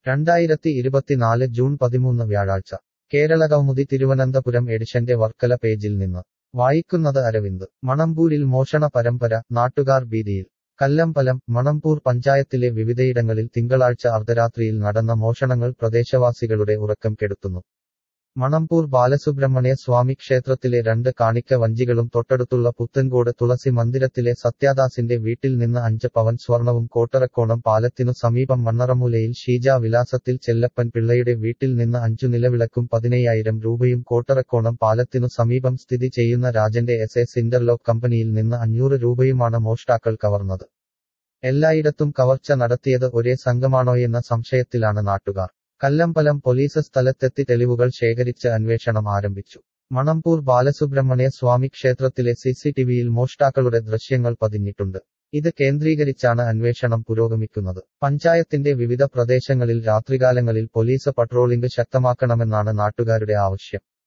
രണ്ടായിരത്തി ഇരുപത്തിനാല് ജൂൺ പതിമൂന്ന് വ്യാഴാഴ്ച കേരളകൗമുദി തിരുവനന്തപുരം എഡിഷന്റെ വർക്കല പേജിൽ നിന്ന് വായിക്കുന്നത് അരവിന്ദ് മണമ്പൂരിൽ മോഷണ പരമ്പര നാട്ടുകാർ ഭീതിയിൽ കല്ലമ്പലം മണമ്പൂർ പഞ്ചായത്തിലെ വിവിധയിടങ്ങളിൽ തിങ്കളാഴ്ച അർദ്ധരാത്രിയിൽ നടന്ന മോഷണങ്ങൾ പ്രദേശവാസികളുടെ ഉറക്കം കെടുത്തുന്നു മണമ്പൂർ ബാലസുബ്രഹ്മണ്യ സ്വാമി ക്ഷേത്രത്തിലെ രണ്ട് കാണിക്ക വഞ്ചികളും തൊട്ടടുത്തുള്ള പുത്തൻകോട് തുളസി മന്ദിരത്തിലെ സത്യാദാസിന്റെ വീട്ടിൽ നിന്ന് അഞ്ച് പവൻ സ്വർണവും കോട്ടറക്കോണം പാലത്തിനു സമീപം മണ്ണറമൂലയിൽ ഷീജ വിലാസത്തിൽ ചെല്ലപ്പൻ പിള്ളയുടെ വീട്ടിൽ നിന്ന് അഞ്ചു നിലവിളക്കും പതിനയ്യായിരം രൂപയും കോട്ടറക്കോണം പാലത്തിനു സമീപം സ്ഥിതി ചെയ്യുന്ന രാജന്റെ എസ് എസ് ഇന്റർലോക്ക് കമ്പനിയിൽ നിന്ന് അഞ്ഞൂറ് രൂപയുമാണ് മോഷ്ടാക്കൾ കവർന്നത് എല്ലായിടത്തും കവർച്ച നടത്തിയത് ഒരേ സംഘമാണോയെന്ന സംശയത്തിലാണ് നാട്ടുകാർ കല്ലമ്പലം പോലീസ് സ്ഥലത്തെത്തി തെളിവുകൾ ശേഖരിച്ച് അന്വേഷണം ആരംഭിച്ചു മണമ്പൂർ ബാലസുബ്രഹ്മണ്യ സ്വാമി ക്ഷേത്രത്തിലെ സിസിടിവിയിൽ മോഷ്ടാക്കളുടെ ദൃശ്യങ്ങൾ പതിഞ്ഞിട്ടുണ്ട് ഇത് കേന്ദ്രീകരിച്ചാണ് അന്വേഷണം പുരോഗമിക്കുന്നത് പഞ്ചായത്തിന്റെ വിവിധ പ്രദേശങ്ങളിൽ രാത്രികാലങ്ങളിൽ പോലീസ് പട്രോളിംഗ് ശക്തമാക്കണമെന്നാണ് നാട്ടുകാരുടെ ആവശ്യം